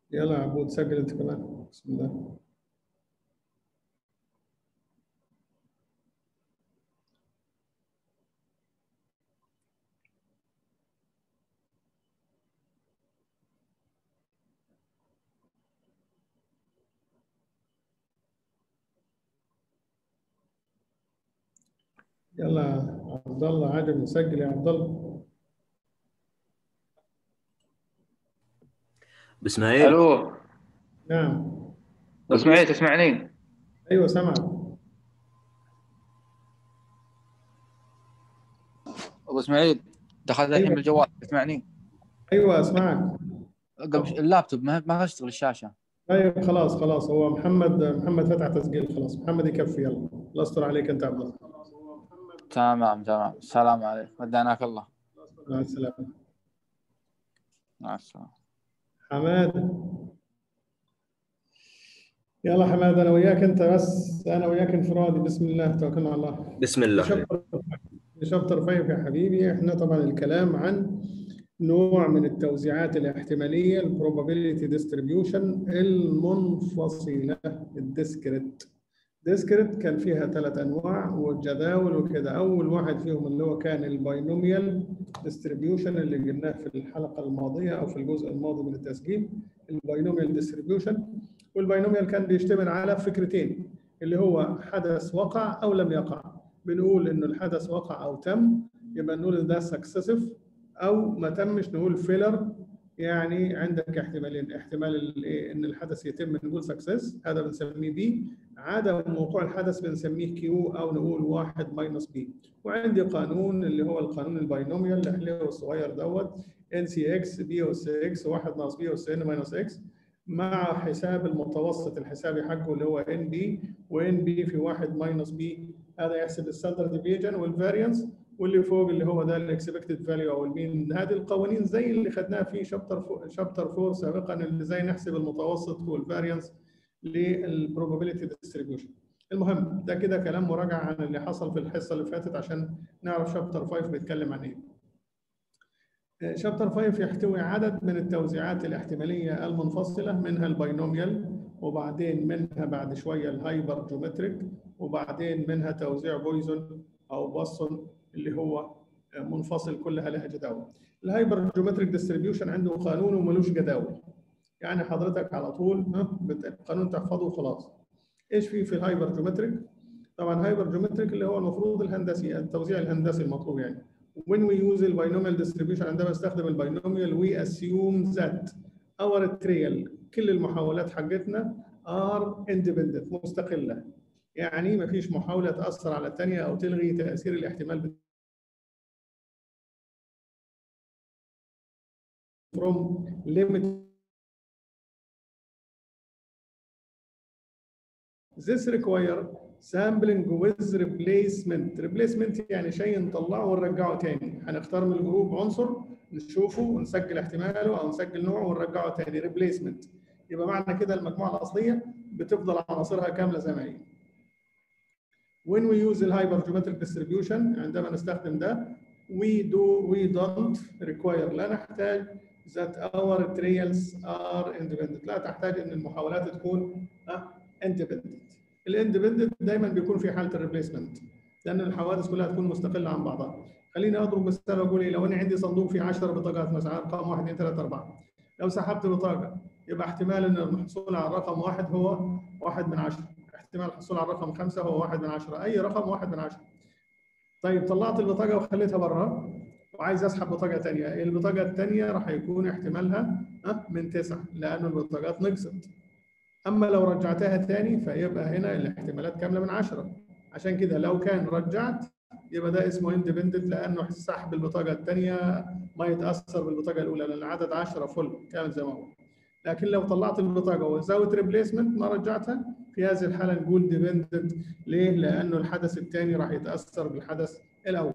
يلا يا عبود سجل انت كمان بسم الله يلا يا عبد الله عادل مسجل يا عبد الله باسماعيل الو نعم اسماعيل تسمعني؟ ايوه سمعك ابو اسماعيل دخلت الحين أيوة. بالجوال تسمعني؟ ايوه اسمعك قبل ش- اللابتوب ما ما تشتغل الشاشه طيب خلاص خلاص هو محمد محمد فتح تسجيل خلاص محمد يكفي يلا الله يستر عليك انت يا عبد الله تمام تمام السلام عليكم ودعناك الله مع السلامه مع السلامه حماد يلا حماد انا وياك انت بس انا وياك انفرادي بسم الله توكلنا على الله بسم الله شابتر شابتر 5 يا حبيبي احنا طبعا الكلام عن نوع من التوزيعات الاحتماليه البروبابيلتي ديستريبيوشن المنفصله الديسكريت ديسكريت كان فيها ثلاث انواع والجداول وكده اول واحد فيهم اللي هو كان الباينوميال ديستريبيوشن اللي قلناه في الحلقه الماضيه او في الجزء الماضي من التسجيل الباينوميال ديستريبيوشن والباينوميال كان بيشتمل على فكرتين اللي هو حدث وقع او لم يقع بنقول انه الحدث وقع او تم يبقى نقول إن ده سكسسيف او ما تمش نقول فيلر يعني عندك احتمالين احتمال الايه ان الحدث يتم نقول سكسس هذا بنسميه بي عدم وقوع الحدث بنسميه كيو او نقول واحد ماينس بي وعندي قانون اللي هو القانون الباينوميال اللي هو الصغير دوت ان سي اكس بي اس اكس 1 ناقص بي اس ان ماينس اكس مع حساب المتوسط الحسابي حقه اللي هو ان بي وان بي في 1 ماينس بي هذا يحسب الستاندرد ديفيجن والفاريانس واللي فوق اللي هو ده الاكسبكتد فاليو او المين هذه القوانين زي اللي خدناها في شابتر شابتر 4 سابقا اللي زي نحسب المتوسط والفاريانس للبروبابيلتي ديستريبيوشن المهم ده كده كلام مراجعه عن اللي حصل في الحصه اللي فاتت عشان نعرف شابتر 5 بيتكلم عن ايه شابتر 5 يحتوي عدد من التوزيعات الاحتماليه المنفصله منها الباينوميال وبعدين منها بعد شويه الهايبر جيومتريك وبعدين منها توزيع بويزون او بوسون اللي هو منفصل كلها لها جداول. الهايبر جيومتريك ديستريبيوشن عنده قانون وملوش جداول. يعني حضرتك على طول ها بت- القانون تحفظه وخلاص. ايش في في الهايبر جيومتريك؟ طبعا هايبر جيومتريك اللي هو المفروض الهندسي التوزيع الهندسي المطلوب يعني. When we use الباينوميال distribution عندما استخدم الباينوميال we assume that our trail كل المحاولات حقتنا are independent مستقلة يعني ما فيش محاولة تأثر على الثانية أو تلغي تأثير الاحتمال from limit This require sampling with replacement. replacement يعني شيء نطلعه ونرجعه تاني. هنختار من الجروب عنصر نشوفه ونسجل احتماله او نسجل نوعه ونرجعه تاني replacement. يبقى معنى كده المجموعه الاصليه بتفضل عناصرها كامله زي ما هي. When we use the hypergeometric distribution عندما نستخدم ده we do we don't require لا نحتاج that our trails are independent لا تحتاج ان المحاولات تكون independent الاندبندنت دايما بيكون في حاله الريبليسمنت لان الحوادث كلها تكون مستقله عن بعضها خليني اضرب مثال واقول ايه لو انا عندي صندوق فيه 10 بطاقات مثلا ارقام 1 2 3 4 لو سحبت بطاقه يبقى احتمال ان الحصول على الرقم واحد هو واحد من 10 احتمال الحصول على الرقم خمسه هو واحد من 10 اي رقم واحد من 10 طيب طلعت البطاقه وخليتها بره وعايز اسحب بطاقه ثانيه البطاقه الثانيه راح يكون احتمالها أه من تسعه لانه البطاقات نقصت اما لو رجعتها ثاني فيبقى هنا الاحتمالات كامله من 10 عشان كده لو كان رجعت يبقى ده اسمه اندبندنت لانه سحب البطاقه الثانيه ما يتاثر بالبطاقه الاولى لان العدد 10 فل كامل زي ما هو لكن لو طلعت البطاقه وزودت ريبليسمنت ما رجعتها في هذه الحاله نقول ديبندنت ليه؟ لانه الحدث الثاني راح يتاثر بالحدث الاول.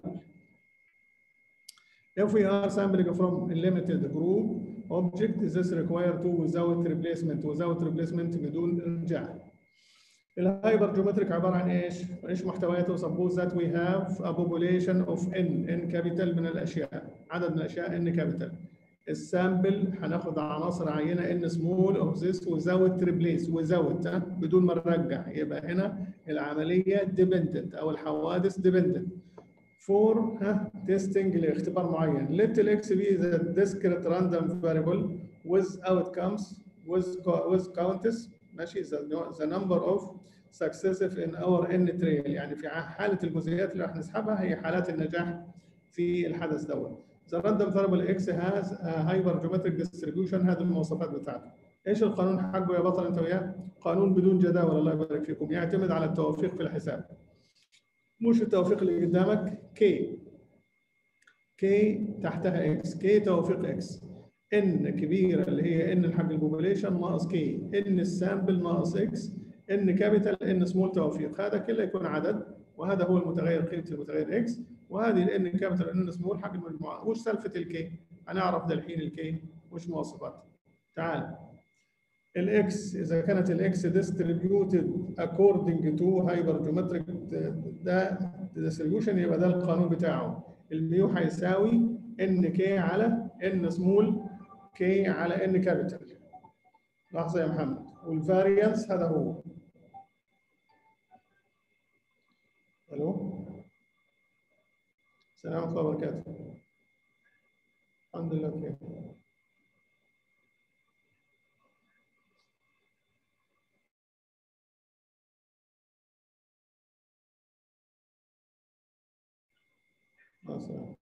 If we are sampling from a limited group object this required to without replacement without replacement بدون ارجاع. الهايبر جيومتريك عباره عن ايش؟ ايش محتوياته؟ suppose that we have a population of n n capital من الاشياء عدد من الاشياء n capital السامبل هناخد عناصر عينه ان سمول اوف ذس وزاوت ريبليس وزاوت بدون ما نرجع يبقى هنا العمليه ديبندنت او الحوادث ديبندنت فور ها تيستنج لاختبار معين let x be the discrete random variable with outcomes with with counts ماشي the, the number of successive in our n trail يعني في حاله الجزئيات اللي راح نسحبها هي حالات النجاح في الحدث دوت The random variable x has a hypergeometric distribution هذه المواصفات بتاعته. ايش القانون حقه يا بطل انت وياه؟ قانون بدون جداول الله يبارك فيكم يعتمد على التوافيق في الحساب. مش التوافيق اللي قدامك k k تحتها x k توافيق x n كبيره اللي هي n الحق البوبوليشن ناقص k n السامبل ناقص x n كابيتال n سمول توافيق هذا كله يكون عدد وهذا هو المتغير قيمه المتغير x وهذه الان كابيتال ان سمول حق المجموعه وش سالفه الكي؟ هنعرف ده الحين الكي وش مواصفاتها. تعال الاكس اذا كانت الاكس ديستريبيوتد اكوردنج تو هايبر جيومتريك ده ديستريبيوشن يبقى ده القانون بتاعه الميو هيساوي ان كي على ان سمول كي على ان كابيتال. لحظه يا محمد والفاريانس هذا هو. الو السلام ورحمة الله وبركاته. الحمد لله بخير. مع السلامة.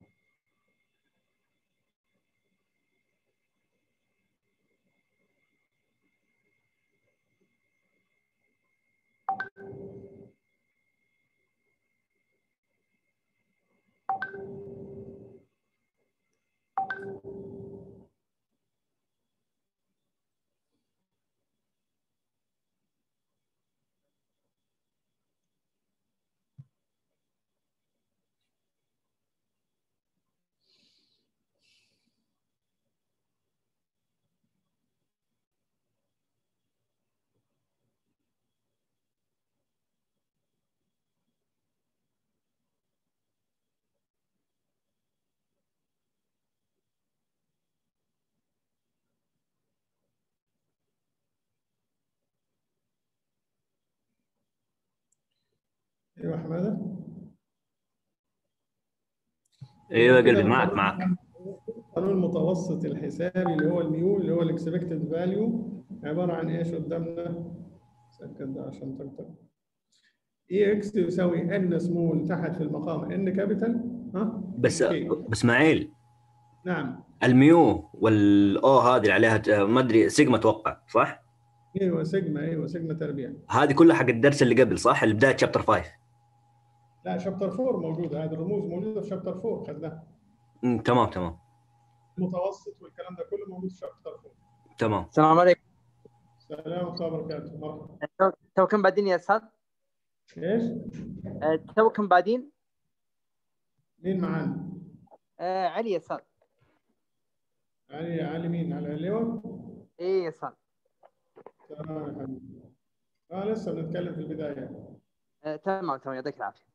ايوه حماده ايوه كده قلبي معك القانون- معك القانون المتوسط الحسابي اللي هو الميو اللي هو الاكسبكتد فاليو عباره عن ايش قدامنا؟ سكت ده عشان تكتب اي اكس يساوي ان سمول تحت في المقام ان كابيتال ها؟ بس أوكي. بس اسماعيل نعم الميو والاو هذه اللي عليها ت- ما ادري سيجما اتوقع صح؟ ايوه سيجما ايوه سيجما تربيع هذه كلها حق الدرس اللي قبل صح؟ اللي بدايه شابتر 5 لا شابتر 4 موجوده هذه الرموز موجوده في شابتر 4 خدناها أمم، تمام تمام المتوسط والكلام ده كله موجود في شابتر 4 تمام السلام عليكم سلام ورحمه الله وبركاته مرحبا تو- توكم بعدين يا استاذ ايش؟ آه، توكم بعدين مين معانا؟ آه، علي يا استاذ علي علي مين؟ علي اللواء؟ ايه يا استاذ تمام يا حبيبي اه لسه بنتكلم في البدايه آه، تمام تمام يعطيك العافيه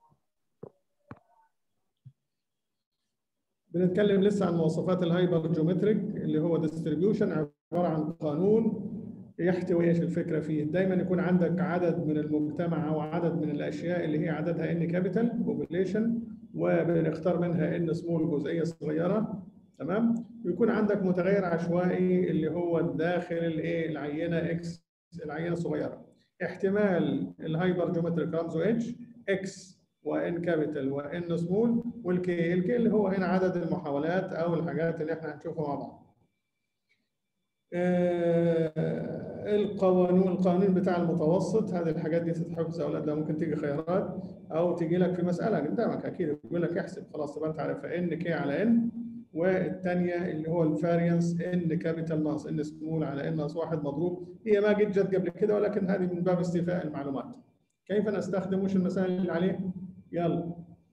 بنتكلم لسه عن مواصفات الهايبر جيومتريك اللي هو ديستريبيوشن عباره عن قانون يحتوي ايش الفكره فيه؟ دايما يكون عندك عدد من المجتمع او عدد من الاشياء اللي هي عددها ان كابيتال بوبوليشن وبنختار منها ان سمول جزئيه صغيره تمام؟ ويكون عندك متغير عشوائي اللي هو داخل الايه العينه اكس العينه الصغيره. احتمال الهايبر جيومتريك رمزه اتش اكس وان كابيتال وان سمول والكي الكي اللي هو هنا عدد المحاولات او الحاجات اللي احنا هنشوفها مع بعض. آه، القوانين القانون بتاع المتوسط هذه الحاجات دي تتحفظ اولاد لا ممكن تيجي خيارات او تيجي لك في مساله قدامك اكيد يقول لك احسب خلاص تبقى انت عارفها ان كي على ان والثانيه اللي هو الفاريانس ان كابيتال ناقص ان سمول على ان ناقص واحد مضروب هي ما جت جت قبل كده ولكن هذه من باب استيفاء المعلومات. كيف نستخدم وش المسائل اللي عليه؟ يلا.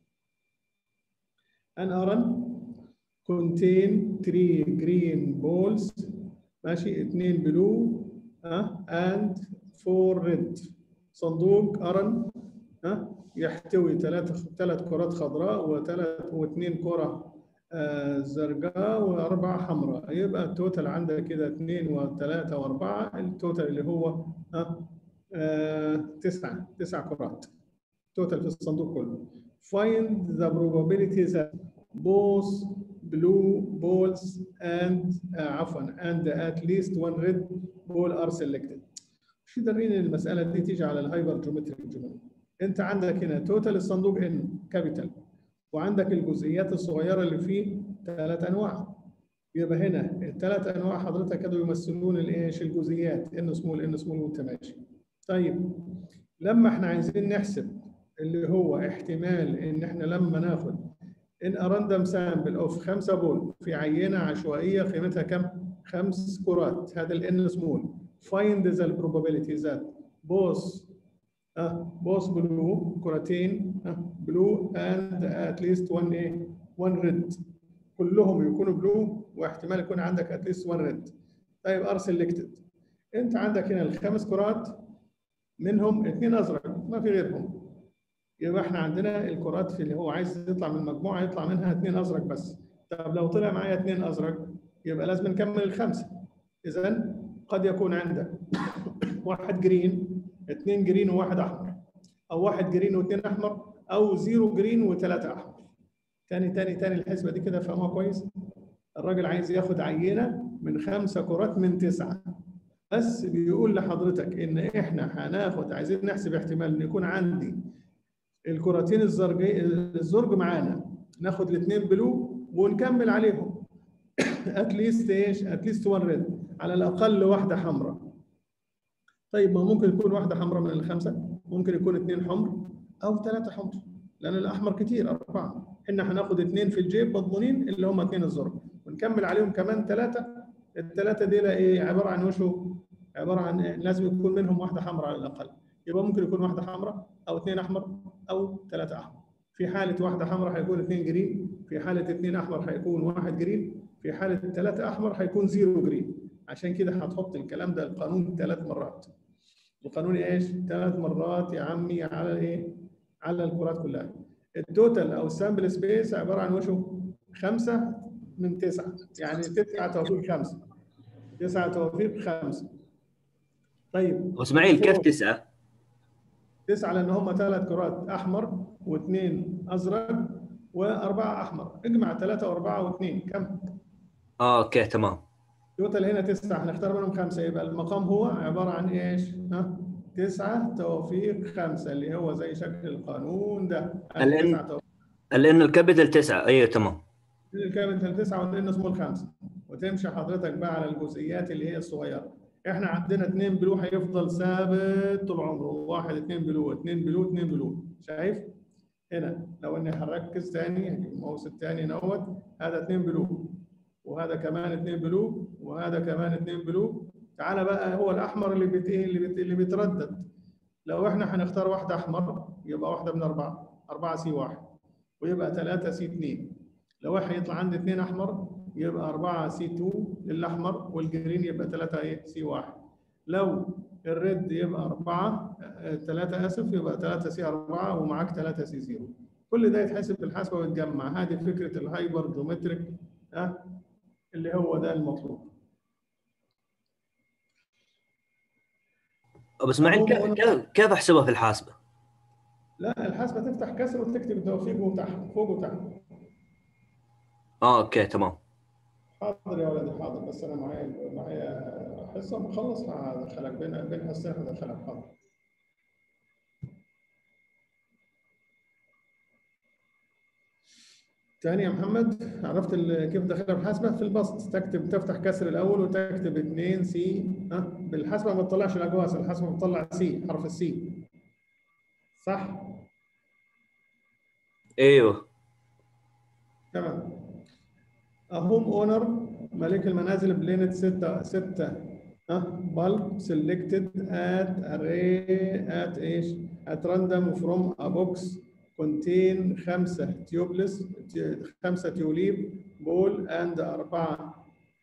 An aran contain three green balls ماشي اثنين بلو ها and four red صندوق ارن ها يحتوي ثلاث ثلاث كرات خضراء وثلاث واثنين كره آه، زرقاء واربعه حمراء يبقى التوتال عندك كده اثنين وثلاثه واربعه التوتال اللي هو آه، آه، تسعه تسع كرات توتال في الصندوق كله find the probability that both blue balls and uh, عفوا and at least one red ball are selected مش يدرين المساله دي تيجي على الهايبر جيومتريك جيومتري انت عندك هنا توتال الصندوق ان كابيتال وعندك الجزئيات الصغيره اللي فيه ثلاث انواع يبقى هنا الثلاث انواع حضرتك كانوا يمثلون الايش الجزئيات ان سمول ان سمول وانت ماشي طيب لما احنا عايزين نحسب اللي هو احتمال ان احنا لما ناخد ان اراندم سامبل اوف 5 بول في عينه عشوائيه قيمتها كم؟ خمس كرات هذا الان سمول find the probability that both uh, both blue كرتين uh, blue and at least one ايه one red كلهم يكونوا بلو واحتمال يكون عندك at least one red طيب ار selected انت عندك هنا الخمس كرات منهم اثنين ازرق ما في غيرهم يبقى احنا عندنا الكرات في اللي هو عايز يطلع من المجموعه يطلع منها اثنين ازرق بس طب لو طلع معايا اثنين ازرق يبقى لازم نكمل الخمسه اذا قد يكون عندك واحد جرين اثنين جرين وواحد احمر او واحد جرين واثنين احمر او زيرو جرين وثلاثه احمر تاني تاني تاني الحسبه دي كده فاهمها كويس الراجل عايز ياخد عينه من خمسه كرات من تسعه بس بيقول لحضرتك ان احنا هناخد عايزين نحسب احتمال ان يكون عندي الكرتين الزرقي الزرق معانا ناخد الاثنين بلو ونكمل عليهم اتليست ايش اتليست 1 ريد على الاقل واحده حمراء طيب ما ممكن يكون واحده حمراء من الخمسه ممكن يكون اثنين حمر او ثلاثه حمر لان الاحمر كتير اربعه احنا هناخد اثنين في الجيب مضمونين اللي هم اثنين الزرق ونكمل عليهم كمان ثلاثه الثلاثه دي ايه عباره عن وشو عباره عن إيه؟ لازم يكون منهم واحده حمراء على الاقل يبقى ممكن يكون واحده حمراء او اثنين احمر او ثلاثه احمر في حاله واحده حمراء هيكون اثنين جرين في حاله اثنين احمر هيكون واحد جرين في حاله ثلاثه احمر هيكون زيرو جرين عشان كده هتحط الكلام ده القانون ثلاث مرات القانون ايش ثلاث مرات يا عمي على الايه على الكرات كلها التوتال او السامبل سبيس عباره عن وشو خمسه من تسعه يعني تسعه توفيق خمسه تسعه توفيق خمسه طيب واسماعيل كيف تسعه؟ تسعه لان هم ثلاث كرات احمر واثنين ازرق واربعه احمر اجمع ثلاثه واربعه واثنين كم؟ اه اوكي تمام توتال هنا تسعه هنختار منهم خمسه يبقى المقام هو عباره عن ايش؟ ها؟ تسعه توفيق خمسه اللي هو زي شكل القانون ده الإن- تسعة توفيق لان الكابيتال تسعه ايوه تمام الكابيتال تسعه والان سمول خمسه وتمشي حضرتك بقى على الجزئيات اللي هي الصغيره احنا عندنا اثنين بلو هيفضل ثابت طول عمره واحد اثنين بلو اثنين بلو اثنين بلو شايف؟ هنا لو اني هنركز تاني هجيب الماوس الثاني نوت هذا اثنين بلو وهذا كمان اثنين بلو وهذا كمان اثنين بلو تعالى بقى هو الاحمر اللي بت إيه؟ اللي بت اللي بيتردد لو احنا هنختار واحده احمر يبقى واحده من اربعه اربعه سي واحد ويبقى ثلاثه سي اثنين لو واحد يطلع عندي اثنين احمر يبقى 4 سي 2 للاحمر والجرين يبقى 3 ايه سي 1 لو الريد يبقى 4 3 اسف يبقى 3 سي 4 ومعاك 3 سي 0 كل ده يتحسب بالحسبه ويتجمع هذه فكره الهايبر جيومتريك ها اللي هو ده المطلوب ابو اسماعيل كيف كيف- كيف احسبها في الحاسبه؟ لا الحسبه تفتح كسر وتكتب التوفيق وتحت فوق وتحت اه اوكي تمام حاضر يا ولدي حاضر بس انا معايا معايا حصه بخلص هدخلك بين بين حصتين هدخلك حاضر تاني يا محمد عرفت ال- كيف دخلها بالحاسبه في البسط تكتب تفتح كسر الاول وتكتب 2 سي ها بالحاسبه ما تطلعش الاجواس الحاسبه بتطلع سي حرف السي صح ايوه تمام هوم اونر مالك المنازل بلينت 6 6 ها bulb selected at array at ايش؟ at random from a box contain خمسة tubeless خمسة تيوليب بول and أربعة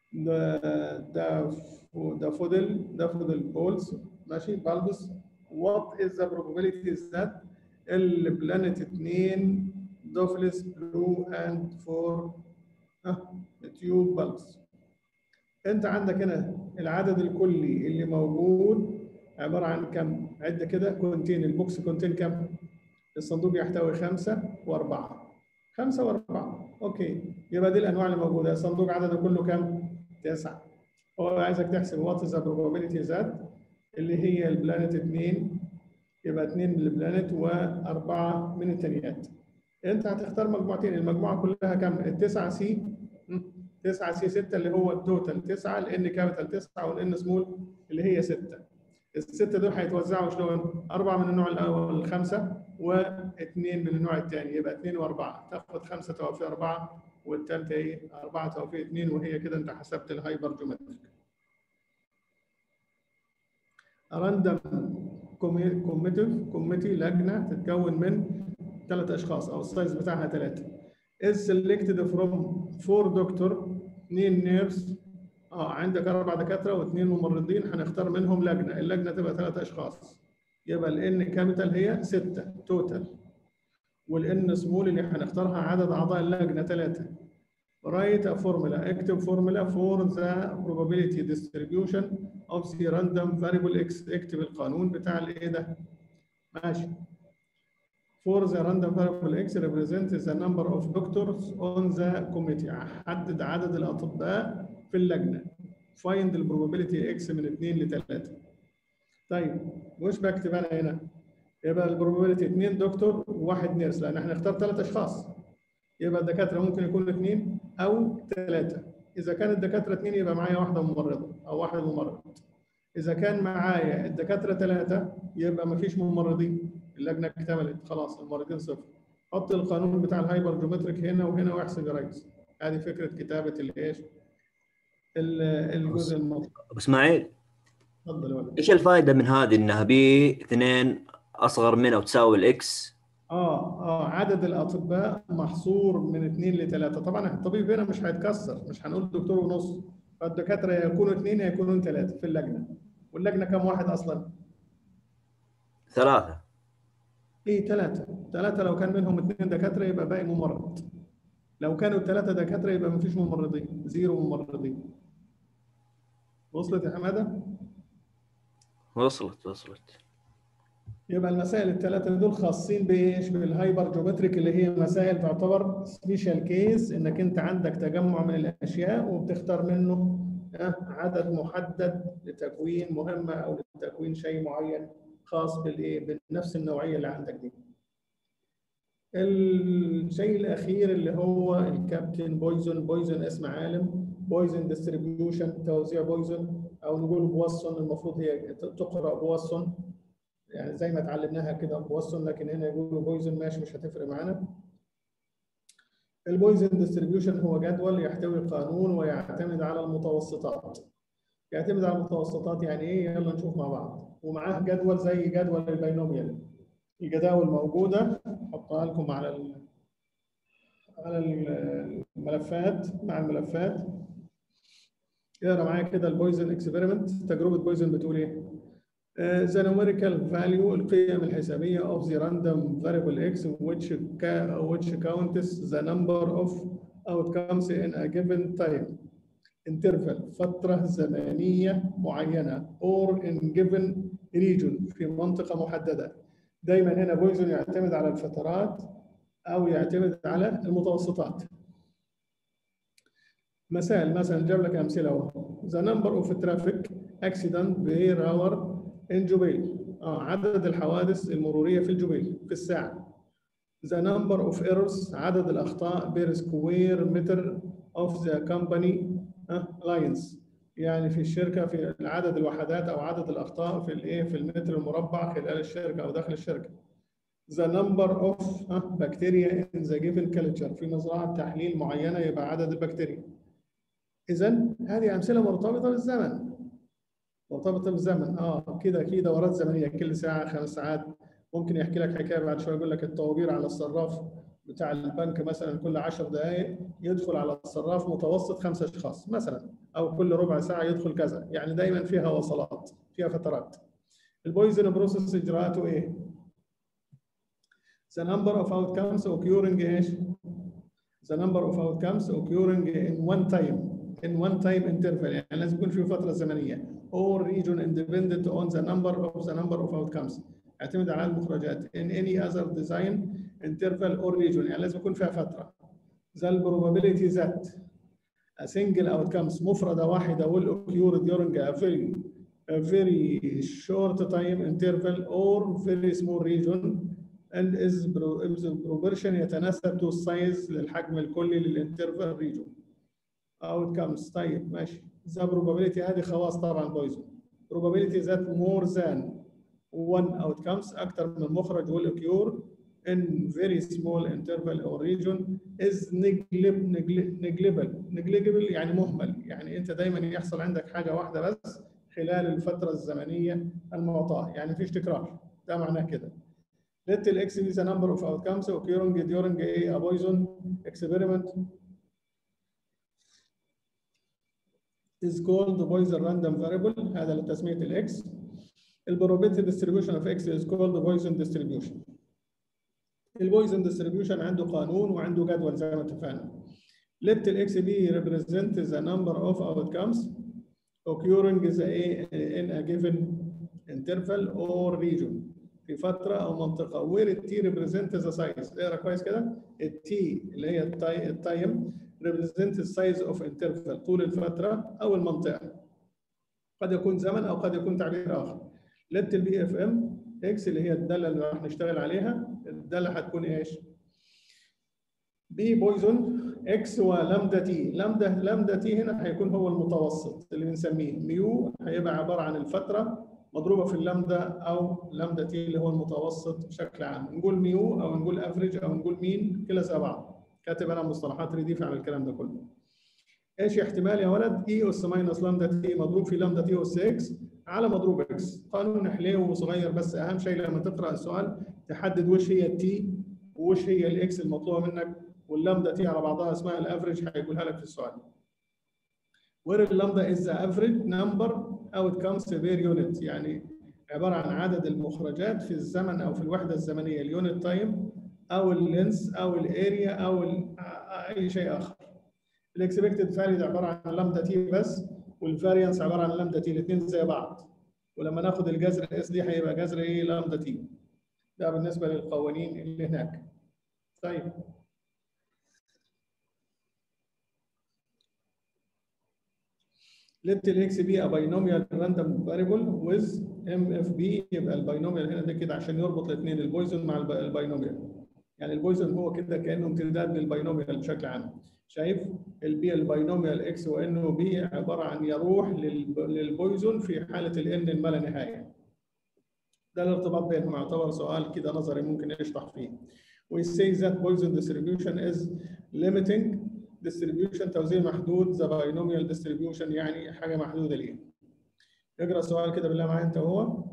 دافودل دافودل بولز ماشي bulbs what is the probability that البلانت 2 دوفلس بلو and 4 تيوب بلس انت عندك هنا العدد الكلي اللي موجود عباره عن كم؟ عد كده كونتين البوكس كونتين كم؟ الصندوق يحتوي خمسه واربعه خمسه واربعه اوكي يبقى دي الانواع اللي موجوده الصندوق عدده كله كم؟ تسعه هو عايزك تحسب وات از probability ذات اللي هي البلانت 2 يبقى 2 من البلانت واربعه من الثانيات انت هتختار مجموعتين المجموعه كلها كم؟ التسعه سي 9 سي 6 اللي هو التوتال 9 الان كابيتال 9 والان سمول اللي هي 6 السته دول هيتوزعوا شلون؟ اربعه من النوع الاول خمسه واثنين من النوع الثاني يبقى اثنين واربعه تاخد خمسه توافي اربعه والثالثه ايه؟ اربعه توافي اثنين وهي كده انت حسبت الهايبر جيومتريك. راندم كوميتيف كوميتي لجنه تتكون من ثلاث اشخاص او السايز بتاعها ثلاثه. is selected from four دكتور اثنين نيرس اه عندك اربع دكاتره واثنين ممرضين هنختار منهم لجنه، اللجنه تبقى ثلاث اشخاص. يبقى الان كابيتال هي سته توتال. والان سمول اللي هنختارها عدد اعضاء اللجنه ثلاثه. write a formula اكتب فورمولا for the probability distribution of the random variable x اكتب القانون بتاع الايه ده ماشي for the random variable x represents the number of doctors on the committee حدد عدد الاطباء في اللجنه find the probability x من 2 ل 3 طيب مش بكتب انا هنا يبقى البروبابيلتي 2 دكتور وواحد نيرس لان احنا نختار ثلاث اشخاص يبقى الدكاتره ممكن يكونوا اثنين او ثلاثه اذا كان الدكاتره اثنين يبقى معايا واحده ممرضه او واحد ممرض اذا كان معايا الدكاتره ثلاثه يبقى ما فيش ممرضين اللجنه اكتملت خلاص الممرضين صفر حط القانون بتاع الهايبر جيومتريك هنا وهنا واحسب يا ريس هذه فكره كتابه الايش الجزء المطلوب ابو اسماعيل اتفضل يا ولد ايش الفائده من هذه انها بي اثنين اصغر من او تساوي الاكس اه اه عدد الاطباء محصور من اثنين لثلاثه طبعا الطبيب هنا مش هيتكسر مش هنقول دكتور ونص فالدكاتره يا يكونوا اثنين يا يكونوا ثلاثه في اللجنه واللجنه كم واحد اصلا؟ ثلاثة ايه ثلاثه ثلاثه لو كان منهم اثنين دكاتره يبقى باقي ممرض لو كانوا ثلاثه دكاتره يبقى ما فيش ممرضين زيرو ممرضين وصلت يا حماده؟ وصلت وصلت يبقى المسائل الثلاثه دول خاصين بايش؟ بالهايبر جيومتريك اللي هي مسائل تعتبر سبيشال كيس انك انت عندك تجمع من الاشياء وبتختار منه عدد محدد لتكوين مهمه او لتكوين شيء معين خاص بالايه؟ بنفس النوعيه اللي عندك دي. الشيء الاخير اللي هو الكابتن بويزون بويزون اسم عالم بويزون ديستريبيوشن توزيع بويزون او نقول بوسون المفروض هي تقرا بوسون يعني زي ما اتعلمناها كده بوسون لكن هنا يقولوا بويزن ماشي مش هتفرق معانا البويزن ديستريبيوشن هو جدول يحتوي قانون ويعتمد على المتوسطات يعتمد على المتوسطات يعني ايه يلا نشوف مع بعض ومعاه جدول زي جدول البينوميال الجداول موجوده احطها لكم على ال على الملفات مع الملفات اقرا معايا كده البويزن اكسبيرمنت تجربه بويزن بتقول ايه the numerical value القيم الحسابية of the random variable x which, which counts the number of outcomes in a given time interval فترة زمنية معينة or in given region في منطقة محددة دايما هنا بويزون يعتمد على الفترات أو يعتمد على المتوسطات مثال مثلا جاب لك أمثلة أهو the number of traffic accident per hour in جبيل اه عدد الحوادث المروريه في الجبيل في الساعه the number of errors عدد الاخطاء per square meter of the company آه lines يعني في الشركه في عدد الوحدات او عدد الاخطاء في الايه في المتر المربع خلال الشركه او داخل الشركه the number of آه bacteria in the given culture في مزرعه تحليل معينه يبقى عدد البكتيريا اذا هذه امثله مرتبطه بالزمن مرتبطه بالزمن اه كده في دورات زمنيه كل ساعه خمس ساعات ممكن يحكي لك حكايه بعد شويه يقول لك الطوابير على الصراف بتاع البنك مثلا كل 10 دقائق يدخل على الصراف متوسط خمسة اشخاص مثلا او كل ربع ساعه يدخل كذا يعني دايما فيها وصلات فيها فترات البويزن بروسيس اجراءاته ايه؟ The number of outcomes occurring ايش؟ the number of outcomes occurring in one time in one time interval يعني لازم يكون في فترة زمنية or region independent on the number of the number of outcomes اعتمد على المخرجات in any other design interval or region يعني لازم يكون فيها فترة the probability that a single outcomes مفردة واحدة will occur during a very a very short time interval or very small region and is pro- is proportion يتناسب to size للحجم الكلي للانترفال region outcomes طيب ماشي the probability هذه خواص طبعا بويزون probability that more than one outcomes أكثر من مخرج will occur in very small interval or region is neglib- negli- negligible negligible يعني مهمل يعني أنت دايما يحصل عندك حاجة واحدة بس خلال الفترة الزمنية المعطاة يعني مفيش تكرار ده معناه كده let the x be the number of outcomes occurring during a, a poison experiment is called the Poisson random variable هذا لتسمية الاكس البروبابيلتي distribution of x is called the Poisson distribution البويزن distribution عنده قانون وعنده جدول زي ما اتفقنا let the x be represent the number of outcomes occurring the a, in a given interval or region في فترة أو منطقة where الت represent the size اقرا كويس كده الت اللي هي التاي- التايم represent the size of interval طول الفترة أو المنطقة قد يكون زمن أو قد يكون تعبير آخر let البي اف ام اكس اللي هي الدالة اللي راح نشتغل عليها الدالة هتكون ايش؟ بي بويزون اكس ولامدا تي لامدا لامدا تي هنا هيكون هو المتوسط اللي بنسميه ميو هيبقى عباره عن الفتره مضروبه في اللامدا او لامدا تي اللي هو المتوسط بشكل عام نقول ميو او نقول افريج او نقول مين كلا زي بعض كاتب انا مصطلحات رديفه على الكلام ده كله ايش احتمال يا ولد اي اس ماينس لامدا تي مضروب في لامدا تي اس اكس على مضروب اكس قانون حليو وصغير بس اهم شيء لما تقرا السؤال تحدد وش هي التي وش هي الاكس المطلوبه منك واللامدا تي على بعضها اسمها الافريج هيقولها لك في السؤال. Where اللامدا is the average number outcomes per unit يعني عباره عن عدد المخرجات في الزمن او في الوحده الزمنيه اليونت تايم او اللينس او الاريا او ال- اي شيء اخر. الاكسبكتد فاليد عباره عن لامدا تي بس والفاريانس عباره عن لامدا تي الاثنين زي بعض. ولما ناخد الجذر اس دي هيبقى جذر ايه لامدا تي. ده بالنسبه للقوانين اللي هناك. طيب let الاكس بي a binomial random variable with MFB يبقى الباينوميال هنا ده كده عشان يربط الاثنين البويزن مع الب- الباينوميال يعني البويزن هو كده كانه امتداد للباينوميال بشكل عام شايف البي الباينوميال اكس وان وبي عباره عن يروح للب- للبويزن في حاله الان الما لا نهايه ده الارتباط بينهم يعتبر سؤال كده نظري ممكن يشطح فيه we say that Poisson distribution is limiting distribution توزيع محدود the binomial distribution يعني حاجه محدوده ليه اقرا السؤال كده بالله معايا انت وهو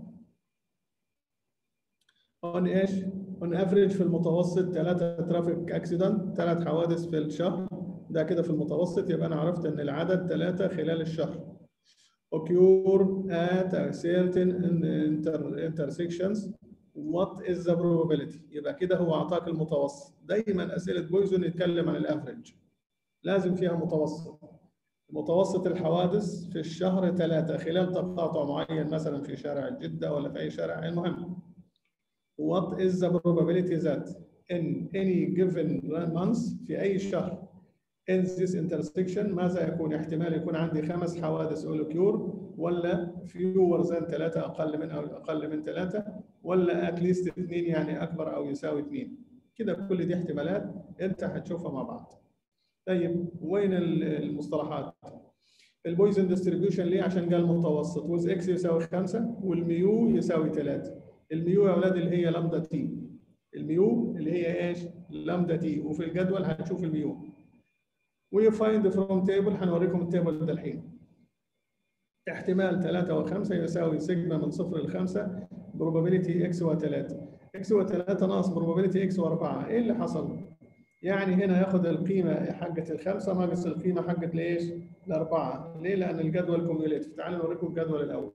on ايش on average في المتوسط ثلاثة ترافيك اكسيدنت ثلاث حوادث في الشهر ده كده في المتوسط يبقى انا عرفت ان العدد ثلاثة خلال الشهر occur at a certain inter intersections what is the probability يبقى كده هو اعطاك المتوسط دايما اسئله بويزون يتكلم عن الافريج لازم فيها متوسط متوسط الحوادث في الشهر ثلاثة خلال تقاطع معين مثلا في شارع جدة ولا في أي شارع المهم What is the probability that in any given month في أي شهر in this intersection ماذا يكون احتمال يكون عندي خمس حوادث أولوكيور ولا fewer than ثلاثة أقل من أو أقل من ثلاثة ولا at least اثنين يعني أكبر أو يساوي اثنين كده كل دي احتمالات أنت هتشوفها مع بعض طيب وين المصطلحات؟ البويزن ديستريبيوشن ليه؟ عشان قال متوسط وز اكس يساوي 5 والميو يساوي 3 الميو يا اولاد اللي هي لامدا تي الميو اللي هي ايش؟ لامدا تي وفي الجدول هنشوف الميو ويفايند فروم تيبل هنوريكم التيبل ده الحين احتمال 3 و5 يساوي سيجما من صفر ل 5 probability اكس و3 اكس و3 ناقص probability اكس و4 ايه اللي حصل؟ يعني هنا ياخد القيمه حقه الخمسه ناقص القيمه حقه لايش؟ الاربعه، ليه؟ لان الجدول كوميوليتيف، تعالوا نوريكم الجدول الاول.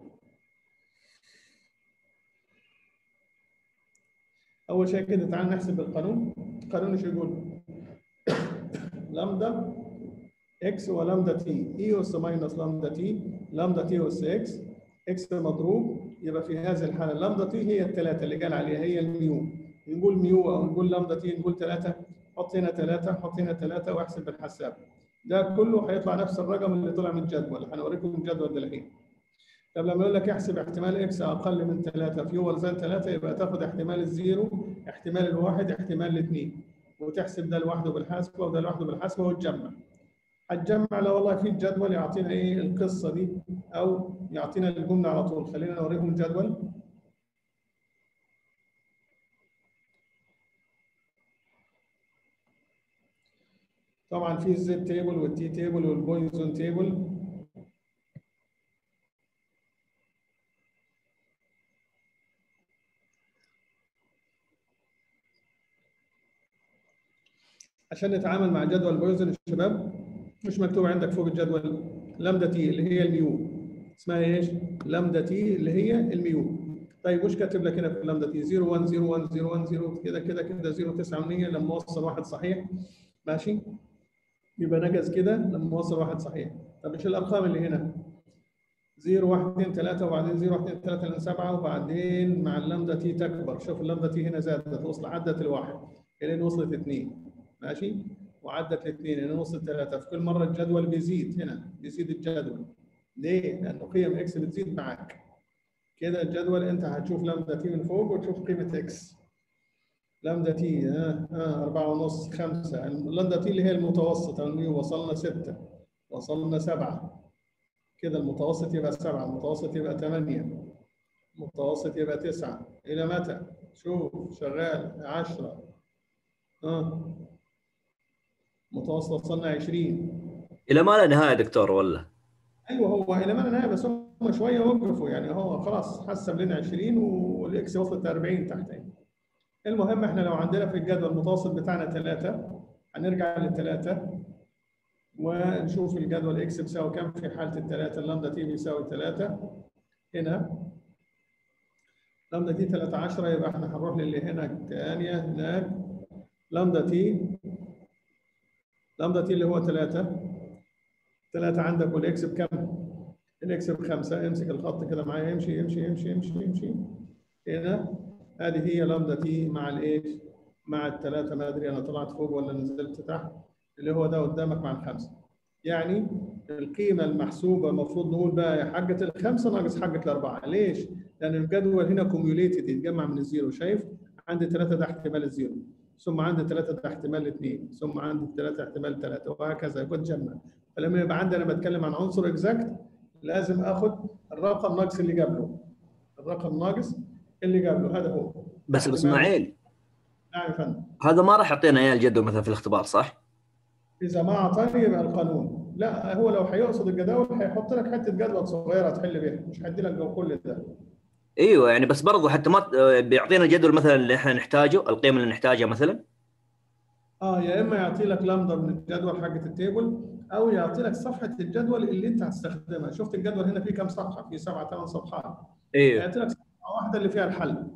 اول شيء كده تعال نحسب القانون، القانون ايش يقول؟ لامدا اكس ولامدا تي اي اس ماينس لامدا تي لامدا تي اس اكس اكس مضروب يبقى في هذه الحاله لامدا تي هي الثلاثه اللي قال عليها هي الميو نقول ميو او نقول لامدا تي نقول ثلاثه حط هنا ثلاثه حط هنا ثلاثه واحسب بالحساب ده كله هيطلع نفس الرقم اللي طلع من الجدول هنوريكم الجدول ده الحين طب لما يقول لك احسب احتمال اكس اقل من 3 فيور ذان 3 يبقى تاخد احتمال الزيرو احتمال الواحد احتمال الاثنين وتحسب ده لوحده بالحاسبه وده لوحده بالحاسبه وتجمع هتجمع لو والله في الجدول يعطينا ايه القصه دي او يعطينا الجمله على طول خلينا نوريكم الجدول طبعا في الزد تيبل والتي تيبل والبويزون تيبل عشان نتعامل مع جدول بويزن يا شباب مش مكتوب عندك فوق الجدول لامدا تي اللي هي الميو اسمها ايش؟ لامدا تي اللي هي الميو طيب وش كاتب لك هنا في اللامدا تي 0 1 0 1 0 1 0 كده كده كده 0 9 لما اوصل واحد صحيح ماشي يبقى نجز كده لما اوصل واحد صحيح طب ايش الارقام اللي هنا؟ 0 1 2 3 وبعدين 0 1 2 3 لين 7 وبعدين مع اللامدا تي تكبر شوف اللامدا تي هنا زادت وصل عدت الواحد الين وصلت 2 ماشي وعدت الاثنين هنا وصلت ثلاثة في كل مرة الجدول بيزيد هنا بيزيد الجدول ليه؟ لأنه قيم اكس بتزيد معك كده الجدول أنت هتشوف لامدا تي من فوق وتشوف قيمة اكس لامدا تي ها ها أربعة ونص خمسة اللامدا تي اللي هي المتوسط الميو وصلنا ستة وصلنا سبعة كده المتوسط يبقى سبعة المتوسط يبقى ثمانية المتوسط يبقى تسعة إلى متى؟ شوف شغال عشرة اه متوسط وصلنا 20 الى ما لا نهايه دكتور ولا ايوه هو الى ما لا نهايه بس هم شويه وقفوا يعني هو خلاص حسب لنا 20 والاكس وصلت 40 تحت يعني. المهم احنا لو عندنا في الجدول المتوسط بتاعنا 3 هنرجع للثلاثه ونشوف الجدول اكس بيساوي كام في حاله الثلاثه اللامدا تي بيساوي 3 هنا لامدا تي 13 يبقى احنا هنروح للي هنا ثانيه هناك لامدا تي لامدا تي اللي هو 3 3 عندك والاكس بكم؟ الاكس بخمسه امسك الخط كده معايا يمشي يمشي يمشي يمشي يمشي هنا هذه هي لامدا تي مع الايش؟ مع الثلاثه ما ادري انا طلعت فوق ولا نزلت تحت اللي هو ده قدامك مع الخمسه يعني القيمه المحسوبه المفروض نقول بقى يا حقه الخمسه ناقص حقه الاربعه ليش؟ لان الجدول هنا كوميوليتد يتجمع من الزيرو شايف؟ عندي ثلاثه ده احتمال الزيرو ثم عندي ثلاثة احتمال اثنين ثم عندي ثلاثة احتمال ثلاثة وهكذا يكون جمع فلما يبقى عندي انا بتكلم عن عنصر اكزاكت لازم اخد الرقم ناقص اللي قبله الرقم ناقص اللي قبله هذا هو بس اسماعيل نعم يا فندم هذا ما راح يعطينا اياه الجدول مثلا في الاختبار صح؟ اذا ما اعطاني يبقى القانون لا هو لو هيقصد الجداول هيحط لك حته جدول صغيره تحل بيها مش هيدي لك كل ده ايوه يعني بس برضه حتى ما بيعطينا الجدول مثلا اللي احنا نحتاجه القيمه اللي نحتاجها مثلا اه يا اما يعطي لك لامدا من الجدول حقه التيبل او يعطي لك صفحه الجدول اللي انت هتستخدمها شفت الجدول هنا فيه كم صفحه فيه سبعة ثمان صفحات ايوه يعطي لك صفحه واحده اللي فيها الحل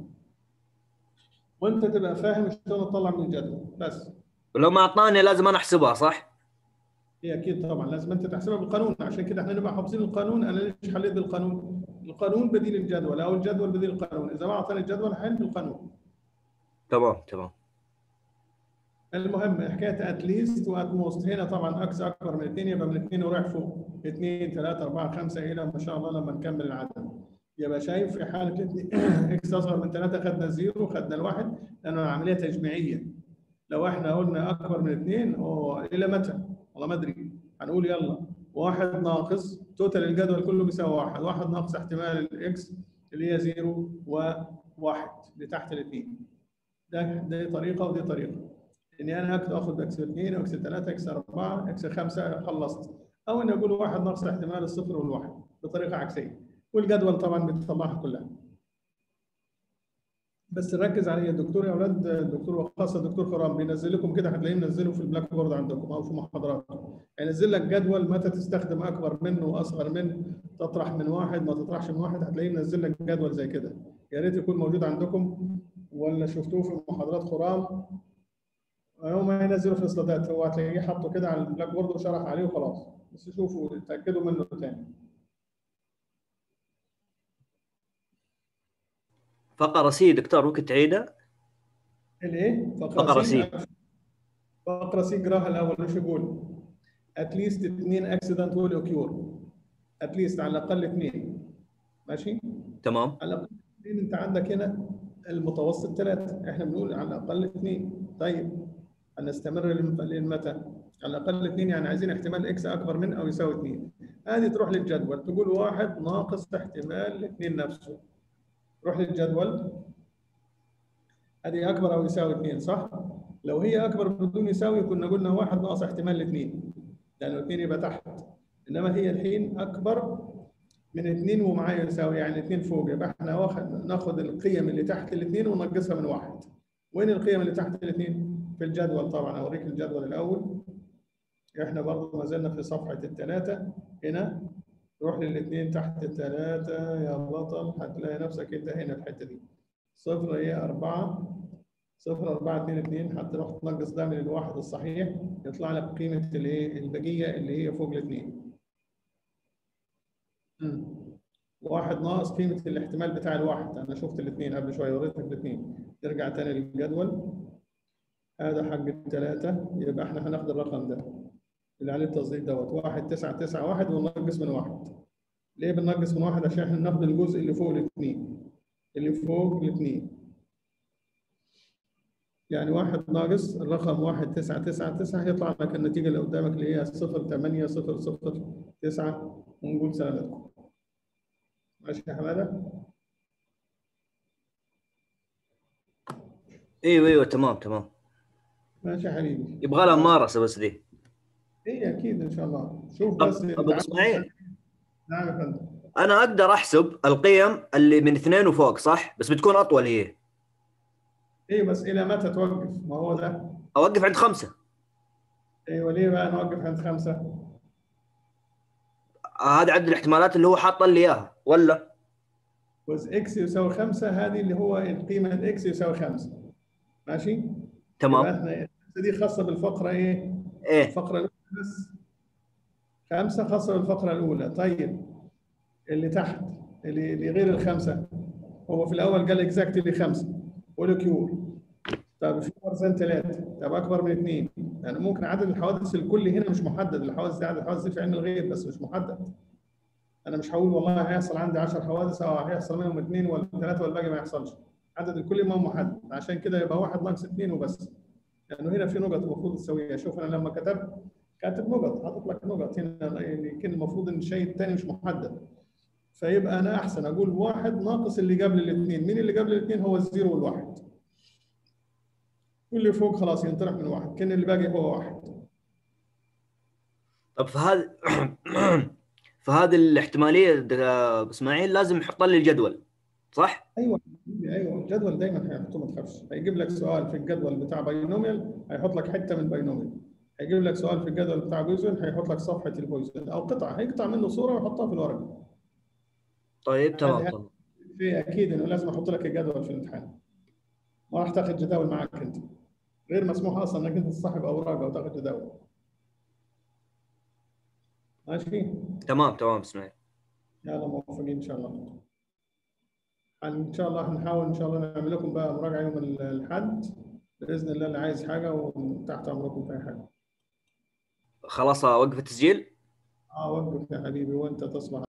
وانت تبقى فاهم شلون تطلع من الجدول بس ولو ما اعطاني لازم انا احسبها صح؟ هي اكيد طبعا لازم انت تحسبها بالقانون عشان كده احنا نبقى حافظين القانون انا ليش حليت بالقانون؟ القانون بديل الجدول او الجدول بديل القانون اذا ما اعطاني الجدول حل بالقانون تمام تمام المهم حكايه اتليست وات موست هنا طبعا اكس اكبر من اثنين يبقى من اثنين ورايح فوق اثنين ثلاثه اربعه خمسه الى ما شاء الله لما نكمل العدد يبقى شايف في حاله الاثنين اكس اصغر من ثلاثه خدنا الزيرو خدنا الواحد لانه عمليه تجميعيه لو احنا قلنا اكبر من اثنين اوه الى متى؟ والله ما ادري هنقول يلا واحد ناقص توتال الجدول كله بيساوي واحد واحد ناقص احتمال الاكس اللي هي زيرو وواحد اللي تحت الاثنين ده دي طريقه ودي طريقه اني انا هاخد اخذ اكس 2 او اكس 3 اكس 4 اكس 5 خلصت او اني اقول واحد ناقص احتمال الصفر والواحد بطريقه عكسيه والجدول طبعا بتطلعها كلها بس ركز عليه الدكتور يا اولاد الدكتور وخاصه الدكتور كرام بينزل لكم كده هتلاقيه منزله في البلاك بورد عندكم او في محاضراتكم ينزل لك جدول متى تستخدم اكبر منه واصغر منه تطرح من واحد ما تطرحش من واحد هتلاقيه منزل لك جدول زي كده يا ريت يكون موجود عندكم ولا شفتوه في محاضرات خرام هم ينزلوا في السلايدات هو هتلاقيه حطه كده على البلاك بورد وشرح عليه وخلاص بس شوفوا اتاكدوا منه تاني فقره سي دكتور ممكن تعيدها الايه؟ فقرة سي. فقرة سي اقراها الاول ايش يقول؟ اتليست اثنين اكسيدنت ويل اوكيور اتليست على الاقل اثنين ماشي؟ تمام على الاقل اثنين انت عندك هنا المتوسط ثلاثة احنا بنقول على الاقل اثنين طيب هنستمر لم- لمتى؟ على الاقل اثنين يعني عايزين احتمال اكس اكبر من او يساوي اثنين هذه تروح للجدول تقول واحد ناقص احتمال الاثنين نفسه روح للجدول هذه اكبر او يساوي اثنين صح؟ لو هي اكبر بدون يساوي كنا قلنا واحد ناقص احتمال الاثنين لانه اثنين يبقى تحت انما هي الحين اكبر من اثنين ومعاه يساوي يعني اثنين فوق يبقى احنا واخد ناخد القيم اللي تحت الاثنين وننقصها من واحد وين القيم اللي تحت الاثنين؟ في الجدول طبعا اوريك الجدول الاول احنا برضه ما زلنا في صفحه الثلاثه هنا روح للاثنين تحت الثلاثه يا بطل هتلاقي نفسك انت هنا في الحته دي صفر هي أربعة صفر أربعة اتنين اتنين هتروح تنقص ده من الواحد الصحيح يطلع لك قيمة الإيه البقية اللي هي فوق الاثنين. مم. واحد ناقص قيمة الاحتمال بتاع الواحد أنا شفت الاثنين قبل شوية وريتك الاثنين نرجع تاني للجدول هذا حق الثلاثة يبقى احنا هناخد الرقم ده اللي عليه التصديق دوت واحد تسعة تسعة واحد وننقص من واحد. ليه بننقص من واحد؟ عشان احنا ناخد الجزء اللي فوق الاثنين. اللي فوق الاثنين يعني واحد ناقص الرقم واحد تسعة تسعة تسعة يطلع لك النتيجة اللي قدامك اللي هي صفر ثمانية صفر صفر تسعة ونقول سلامتكم ماشي يا حمادة؟ ايوه ايوه تمام تمام ماشي يا حبيبي يبغى لها ممارسه بس دي ايه اكيد ان شاء الله شوف طب- بس طب اسماعيل نعم يا فندم انا اقدر احسب القيم اللي من اثنين وفوق صح بس بتكون اطول هي ايه بس الى متى توقف؟ ما هو ده اوقف عند خمسه ايوه ليه بقى نوقف عند خمسة؟ هذا عدد الاحتمالات اللي هو حاط لي اياها ولا بس اكس يساوي خمسة هذه اللي هو القيمة الاكس يساوي خمسة ماشي؟ يبقى تمام احنا الخمسة دي خاصة بالفقرة ايه؟ ايه الفقرة الأولى بس خمسة خاصة بالفقرة الأولى طيب اللي تحت اللي, اللي غير الخمسة هو في الأول قال اكزاكتلي خمسة ولكيور طب في مرزان ثلاثة طب أكبر من اثنين يعني ممكن عدد الحوادث الكلي هنا مش محدد الحوادث دي عدد الحوادث دي في علم الغيب بس مش محدد أنا مش هقول والله هيحصل عندي 10 حوادث أو هيحصل منهم اثنين ولا ثلاثة والباقي ما يحصلش عدد الكلي ما هو محدد عشان كده يبقى واحد ناقص اثنين وبس لأنه هنا في نقط المفروض تسويها شوف أنا لما كتبت كاتب نقط حاطط لك نقط هنا يعني كان المفروض ان الشيء الثاني مش محدد فيبقى انا احسن اقول واحد ناقص اللي قبل الاثنين مين اللي قبل الاثنين هو الزيرو والواحد واللي فوق خلاص ينطرح من واحد كان اللي باقي هو واحد طب فهذا فهذه الاحتماليه د- اسماعيل لازم يحط لي الجدول صح؟ ايوه ايوه الجدول دايما هيحطه ما تخافش هيجيب لك سؤال في الجدول بتاع باينوميال هيحط لك حته من باينوميال هيجيب لك سؤال في الجدول بتاع بويزن هيحط لك صفحه البويزن او قطعه هيقطع منه صوره ويحطها في الورقه طيب تمام هذه- تمام في اكيد انه لازم احط لك الجدول في الامتحان ما راح تاخذ جداول معك انت غير مسموح اصلا انك انت تصاحب اوراق او تاخذ جداول ماشي تمام تمام اسماعيل يلا موفقين ان شاء الله ان شاء الله هنحاول ان شاء الله نعمل لكم بقى مراجعه يوم الاحد باذن الله اللي عايز حاجه وتحت امركم في اي حاجه خلاص اوقف التسجيل اه وقف يا حبيبي وانت تصبح